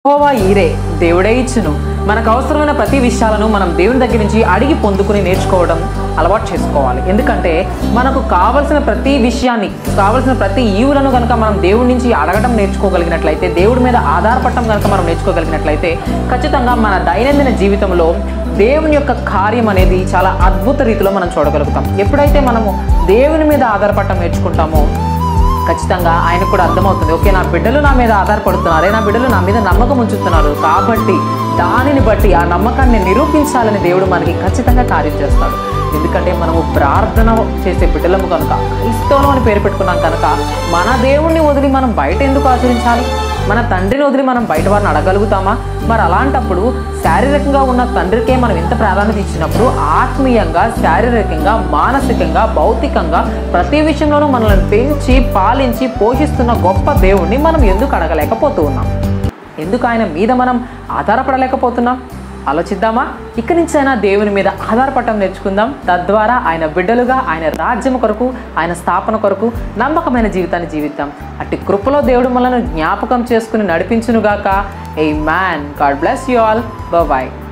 యెహోవా ఈరే దేవుడే ఇచ్చును మనకు అవసరమైన ప్రతి విషయాలను మనం దేవుని దగ్గర నుంచి అడిగి పొందుకుని నేర్చుకోవడం అలవాటు చేసుకోవాలి ఎందుకంటే మనకు కావలసిన ప్రతి విషయాన్ని కావలసిన ప్రతి ఈవులను కనుక మనం దేవుడి నుంచి అడగడం నేర్చుకోగలిగినట్లయితే దేవుడి మీద ఆధారపడటం కనుక మనం నేర్చుకోగలిగినట్లయితే ఖచ్చితంగా మన దైనందిన జీవితంలో దేవుని యొక్క కార్యం అనేది చాలా అద్భుత రీతిలో మనం చూడగలుగుతాం ఎప్పుడైతే మనము దేవుని మీద ఆధారపడటం నేర్చుకుంటామో ఖచ్చితంగా ఆయనకు కూడా అర్థమవుతుంది ఓకే నా బిడ్డలు నా మీద ఆధారపడుతున్నారే నా బిడ్డలు నా మీద నమ్మకం ఉంచుతున్నారు కాబట్టి దానిని బట్టి ఆ నమ్మకాన్ని నిరూపించాలని దేవుడు మనకి ఖచ్చితంగా కార్యం చేస్తాడు ఎందుకంటే మనము ప్రార్థన చేసే బిడ్డలము కనుక క్రైస్తవులం అని పేరు పెట్టుకున్నాం కనుక మన దేవుణ్ణి వదిలి మనం బయట ఎందుకు ఆచరించాలి మన తండ్రిని వదిలి మనం బయట వారిని అడగలుగుతామా మరి అలాంటప్పుడు శారీరకంగా ఉన్న తండ్రికే మనం ఎంత ప్రాధాన్యత ఇచ్చినప్పుడు ఆత్మీయంగా శారీరకంగా మానసికంగా భౌతికంగా ప్రతి విషయంలోనూ మనల్ని పెంచి పాలించి పోషిస్తున్న గొప్ప దేవుణ్ణి మనం ఎందుకు అడగలేకపోతూ ఉన్నాం ఎందుకు ఆయన మీద మనం ఆధారపడలేకపోతున్నాం ఆలోచిద్దామా ఇక్కడి నుంచి అయినా దేవుని మీద ఆధారపడటం నేర్చుకుందాం తద్వారా ఆయన బిడ్డలుగా ఆయన రాజ్యం కొరకు ఆయన స్థాపన కొరకు నమ్మకమైన జీవితాన్ని జీవిద్దాం అట్టి కృపలో దేవుడు మనల్ని జ్ఞాపకం చేసుకుని నడిపించునుగాక amen God bless you all bye